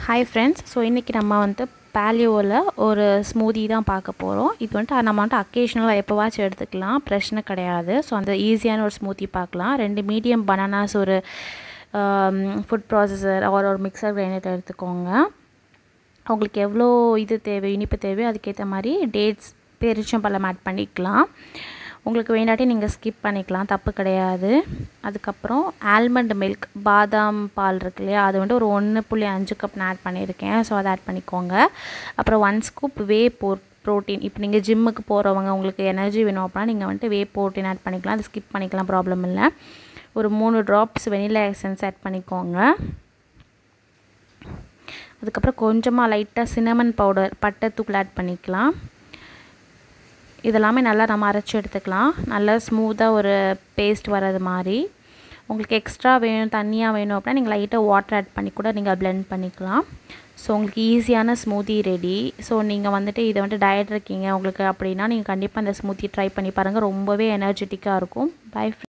hi friends so இன்றைக்கி நம்ம வந்து பேலியோவில் ஒரு ஸ்மூதி தான் பார்க்க போகிறோம் இது வந்துட்டு நம்ம வந்துட்டு அக்கேஷ்னலாக எப்போவாச்சும் எடுத்துக்கலாம் பிரச்சனை கிடையாது ஸோ அந்த ஈஸியான ஒரு ஸ்மூத்தி பார்க்கலாம் ரெண்டு மீடியம் பனானாஸ் ஒரு ஃபுட் ப்ராசஸர் ஒரு ஒரு மிக்சர் கிரைண்டர் எடுத்துக்கோங்க அவங்களுக்கு எவ்வளோ இது தேவை இனிப்பு தேவையோ அதுக்கேற்ற மாதிரி டேட்ஸ் பெருச்சம்பழம் ஆட் பண்ணிக்கலாம் உங்களுக்கு வேண்டாட்டி நீங்கள் ஸ்கிப் பண்ணிக்கலாம் தப்பு கிடையாது அதுக்கப்புறம் ஆல்மண்ட் மில்க் பாதாம் பால் இருக்கு இல்லையா அது வந்து ஒரு ஒன்று புள்ளி அஞ்சு கப் நான் ஆட் பண்ணியிருக்கேன் ஸோ அதை ஆட் பண்ணிக்கோங்க அப்புறம் one scoop whey for protein இப்போ நீங்கள் ஜிம்முக்கு போகிறவங்க உங்களுக்கு எனர்ஜி வேணும் அப்படின்னா நீங்கள் வந்துட்டு வே ப்ரோட்டீன் ஆட் பண்ணிக்கலாம் அது ஸ்கிப் பண்ணிக்கலாம் ப்ராப்ளம் இல்லை ஒரு மூணு ட்ராப்ஸ் வெனிலா எசன்ஸ் ஆட் பண்ணிக்கோங்க அதுக்கப்புறம் கொஞ்சமாக லைட்டாக சினமன் பவுடர் பட்டை தூள் ஆட் பண்ணிக்கலாம் இதெல்லாமே நல்லா நம்ம அரைச்சி எடுத்துக்கலாம் நல்லா ஸ்மூத்தாக ஒரு பேஸ்ட் வர்றது மாதிரி உங்களுக்கு எக்ஸ்ட்ரா வேணும் தண்ணியாக வேணும் அப்படின்னா நீங்கள் லைட்டாக வாட்டர் ஆட் பண்ணி கூட நீங்கள் பிளெண்ட் பண்ணிக்கலாம் ஸோ உங்களுக்கு ஈஸியான ஸ்மூத்தி ரெடி ஸோ நீங்கள் வந்துட்டு இதை வந்துட்டு டயட் இருக்கீங்க உங்களுக்கு அப்படின்னா நீங்கள் கண்டிப்பாக இந்த ஸ்மூத்தி ட்ரை பண்ணி பாருங்கள் ரொம்பவே எனர்ஜெட்டிக்காக இருக்கும் பை